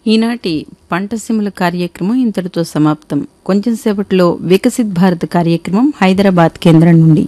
ఈనాటి పంటసీమల కార్యక్రమం ఇంతటితో సమాప్తం కొంచెం సేపట్లో వికసిత్ భారత్ కార్యక్రమం హైదరాబాద్ కేంద్రం నుండి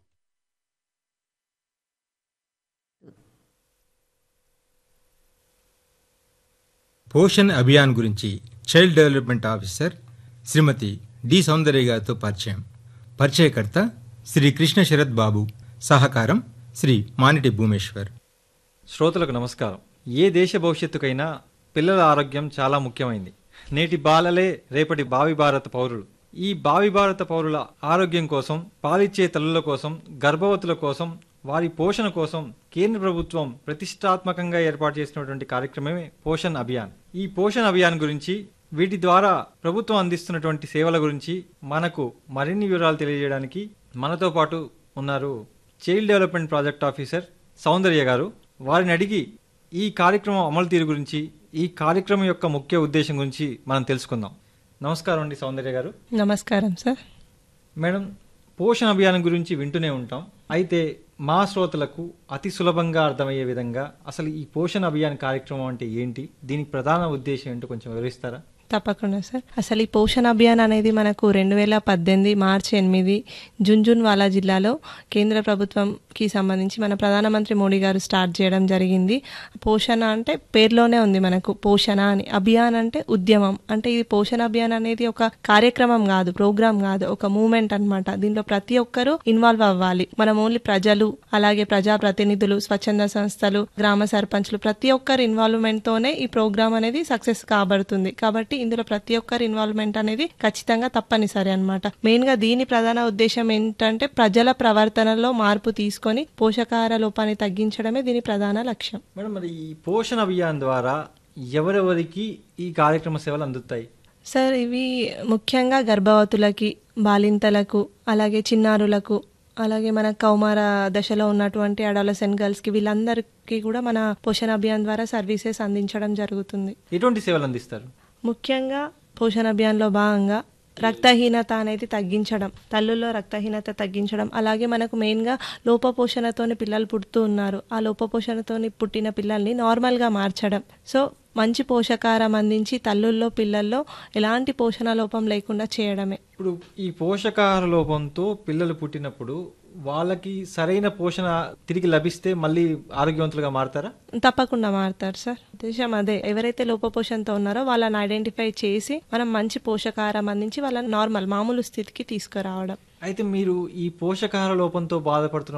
పోషణ్ అభియాన్ గురించి child development officer Shrimati D Soundarya గారితో పరిచయం పరిచయకర్త శ్రీ కృష్ణ శరత్ బాబు సహకారం శ్రీ మానిటి భూమేశ్వర్ శ్రోతలకు నమస్కారం ఏ దేశ భవిష్యత్తుకైనా పిల్లల ఆరోగ్యం చాలా ముఖ్యమైంది నేటి బాలలే రేపటి భావి భారత పౌరులు ఈ భావి భారత పౌరుల ఆరోగ్యం కోసం పాలిచ్చే తల్లుల కోసం గర్భవతుల కోసం వారి పోషణ కోసం కేంద్ర ప్రభుత్వం ప్రతిష్టాత్మకంగా ఏర్పాటు చేసినటువంటి కార్యక్రమమే పోషణ్ అభియాన్ ఈ పోషణ్ అభియాన్ గురించి వీటి ద్వారా ప్రభుత్వం అందిస్తున్నటువంటి సేవల గురించి మనకు మరిన్ని వివరాలు తెలియజేయడానికి మనతో పాటు ఉన్నారు child development project officer Soundarya గారు వారిని అడిగి ఈ కార్యక్రమం అమలు తీరు గురించి ఈ కార్యక్రమం యొక్క ముఖ్య ఉద్దేశం గురించి మనం తెలుసుకుందాం నమస్కారం అండి సౌందర్య గారు నమస్కారం సార్ మేడం పోషణ అభియాన్ గురించి వింటూనే ఉంటాం అయితే మా శ్రోతలకు అతి సులభంగా అర్థమయ్యే విధంగా అసలు ఈ పోషణ అభియాన్ కార్యక్రమం అంటే ఏంటి దీనికి ప్రధాన ఉద్దేశం ఏంటో కొంచెం వివరిస్తారా తప్పకుండా సార్ అసలు ఈ పోషణ అభియాన్ అనేది మనకు రెండు వేల పద్దెనిమిది మార్చి ఎనిమిది జున్జున్వాలా జిల్లాలో కేంద్ర ప్రభుత్వంకి సంబంధించి మన ప్రధానమంత్రి మోడీ గారు స్టార్ట్ చేయడం జరిగింది పోషణ అంటే పేర్లోనే ఉంది మనకు పోషణ అని అభియాన్ అంటే ఉద్యమం అంటే ఇది పోషణ అభియాన్ అనేది ఒక కార్యక్రమం కాదు ప్రోగ్రామ్ కాదు ఒక మూమెంట్ అన్నమాట దీంట్లో ప్రతి ఒక్కరూ ఇన్వాల్వ్ అవ్వాలి మనం ఓన్లీ ప్రజలు అలాగే ప్రజా ప్రతినిధులు స్వచ్ఛంద సంస్థలు గ్రామ సర్పంచ్లు ప్రతి ఒక్కరి ఇన్వాల్వ్మెంట్ తోనే ఈ ప్రోగ్రామ్ అనేది సక్సెస్ కాబడుతుంది కాబట్టి ఇందులో ప్రతి ఒక్కరి ఇన్వాల్వ్మెంట్ అనేది ఖచ్చితంగా తప్పనిసరి అన్నమాట మెయిన్ గా దీని ప్రధాన ఉద్దేశం ఏంటంటే ప్రజల ప్రవర్తనలో మార్పు తీసుకొని పోషకాహార లోపాన్ని తగ్గించడమే దీని ప్రధాన లక్ష్యం మేడం మరి ఈ పోషణ అభియాన్ ద్వారా ఎవరెవరికి ఈ కార్యక్రమ సేవలు అందుతాయి సార్ ఇవి ముఖ్యంగా గర్భవతులకి బాలింతలకు అలాగే చిన్నారులకు అలాగే మన కౌమార దశలో ఉన్నటువంటి అడాలసెంట్ గర్ల్స్కి వీళ్ళందరికీ కూడా మన పోషణ అభియాన్ ద్వారా సర్వీసెస్ అందించడం జరుగుతుంది ఎటువంటి సేవలు అందిస్తారు ముఖ్యంగా పోషణ అభియాన్లో భాగంగా రక్తహీనత అనేది తగ్గించడం తల్లుల్లో రక్తహీనత తగ్గించడం అలాగే మనకు మెయిన్గా లోపపోషణతోని పిల్లలు పుడుతూ ఉన్నారు ఆ లోపపోషణతోని పుట్టిన పిల్లల్ని నార్మల్గా మార్చడం సో మంచి పోషకాహారం అందించి తల్లుల్లో పిల్లల్లో ఎలాంటి పోషణ లోపం లేకుండా చేయడమే ఇప్పుడు ఈ పోషకాహార లోపంతో పిల్లలు పుట్టినప్పుడు వాళ్ళకి సరైన పోషణ తిరిగి లభిస్తే మళ్ళీ ఆరోగ్యవంతులుగా మారతారా తప్పకుండా మారుతారు సార్ ఉద్దేశం అదే ఎవరైతే లోపపోషణతో ఉన్నారో వాళ్ళని ఐడెంటిఫై చేసి మనం మంచి పోషకాహారం అందించి వాళ్ళని నార్మల్ మామూలు స్థితికి తీసుకురావడం అయితే మీరు ఈ పోషకాహార లోపంతో బాధపడుతున్న